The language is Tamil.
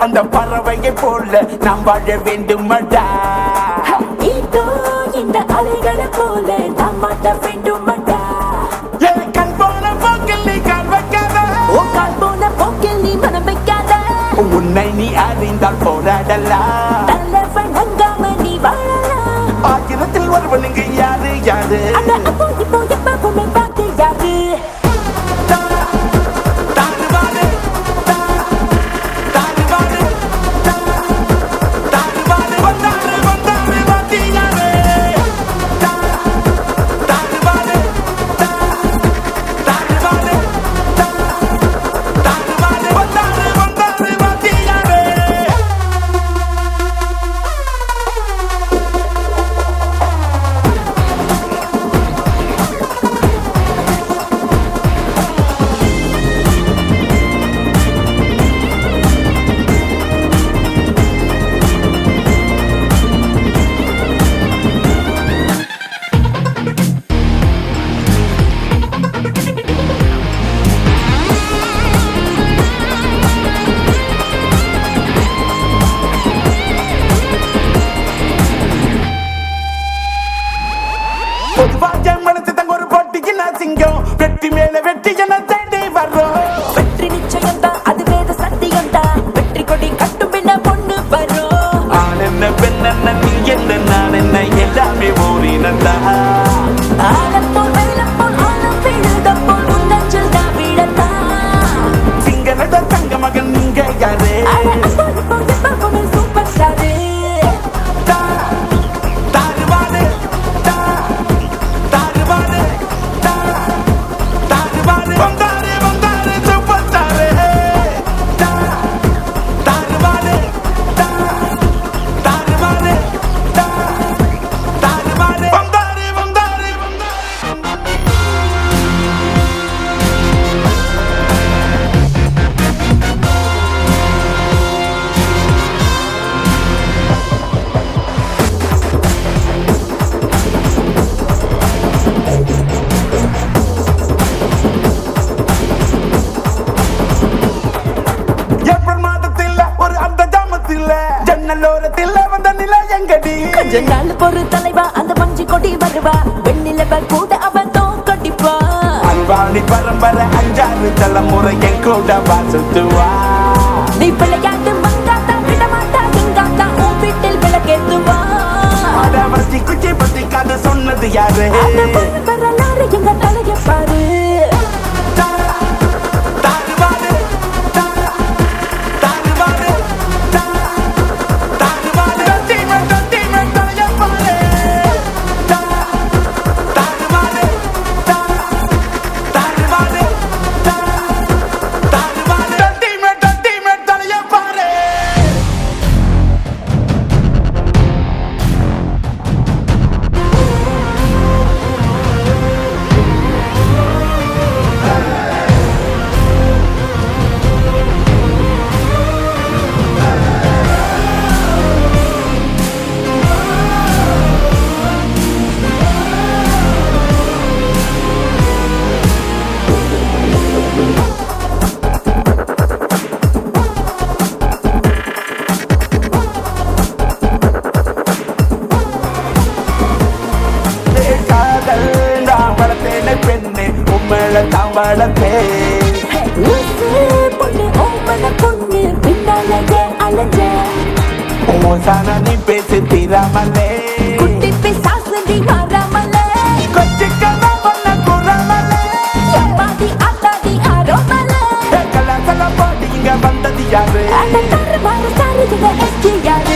அந்த பறவையை போல நாம் வாழ வேண்டுமடா இதோ இந்த அலைகளை போல நாம் மாட்ட வேண்டுமடா என் கண் போன போக்கில் நீ கால் வைக்காத ஓ கால் போன போக்கில் நீ மனம் வைக்காத உன்னை நீ அறிந்தால் போராடலாம் தலைவன் அங்காம நீ வாழலாம் ஆயிரத்தில் ஒருவன் இங்கு யாரு யாரு அட அப்போ இப்போ எப்பவுமே பார்த்து யாரு தா, தாறுமாறு, தா, தாறுமாறு, தா, தாறுமாறு, வந்தாரு, வந்தாரு, வாத்தியாரே. தா, தாறுமாறு, தா, தாறுமாறு, தா, தாறுமாறு, வந்தாரு, வந்தாரு, வாத்தியாரே. பொதுவாக மனசு தங்க ஒரு போட்டிக்கு நான் சிங்கம் வெற்றி மேல வெற்றி என தேடி வர்றோம் வெற்றி நிச்சயம் தான் அது வேத சத்தியம் தான் வெற்றி கொடி கட்டும் பின்ன பொண்ணு வரும் ஆண் என்ன பெண் என்ன நீ என்ன நான் என்ன எல்லாமே ஓரினந்தான் ஆழம் போல் வெள்ளம் போல் ஆழம் விழுதம் போல் உன்னஞ்சல் தான் விழத்தான் சிங்களத தங்க மகன் நீங்க யாரு அட அப்போ இப்போ எப்பவுமே சூப்பர் ஸ்டாரு தா, தாறுமாறு, தா, தாறுமாறு, தா, தாறுமாறு, வந்தாரு, வந்தாரு, சூப்பர் ஸ்டாரு. தா, தாறுமாறு, தா, தாறுமாறு, தா, தாறுமாறு, வந்தாரு, வந்தாரு, வந்தாரு. ஏப்ரல் மாதத்தில் ஒரு அந்த ஜாமத்தில் ஜன்னலோரத்தில் வந்த நிலை எங்கடி கொஞ்ச நாள் பொறு தலைவா அந்த மஞ்சு கொடி வருவா வெண்ணிலவ கூட அவன் தோக்கடிப்பா அன்பாணி பரம்பரை அஞ்சாறு தலைமுறை என் கூட வாசுத்துவா நீ விளையாட்டு மங்காத்தா விடமாட்டா இங்காத்தா உன் வீட்டில் விளக்கேத்துவா வச்சி குச்சி பத்தி கதை சொன்னது யாரு அந்த பொண்ணு வரலாறு எங்க தலைய பாரு தா, தாறுமாறு, தா, தாறுமாறு, தா, தாறுமாறு, தத்தீமை, தத்தீமை, தலையை பாரு. தா, தாறுமாறு, தா, தாறுமாறு, தா, தாறுமாறு, தத்தீமை, தத்தீமை, தலையை பாரு. காதல் நான் வளர்த்தேனே பெண்ணே உம்மள தான் வளர்த்தேன் லூசு பொண்ணு ஓமன பொண்ணு பின்னாலேயே அலைஞ்ச ஓசான நீ பேசி தீராமலே குட்டி பிசாசு நீ மாறாமலே கொச்சிக்கதா பண்ண குறாமலே எம்மாடி ஆத்தாடி ஆரோமலே கலாசல பாடி இங்க வந்தது யாரு அட தரு மாறு சாரு எங்க எஸ்டி யாரு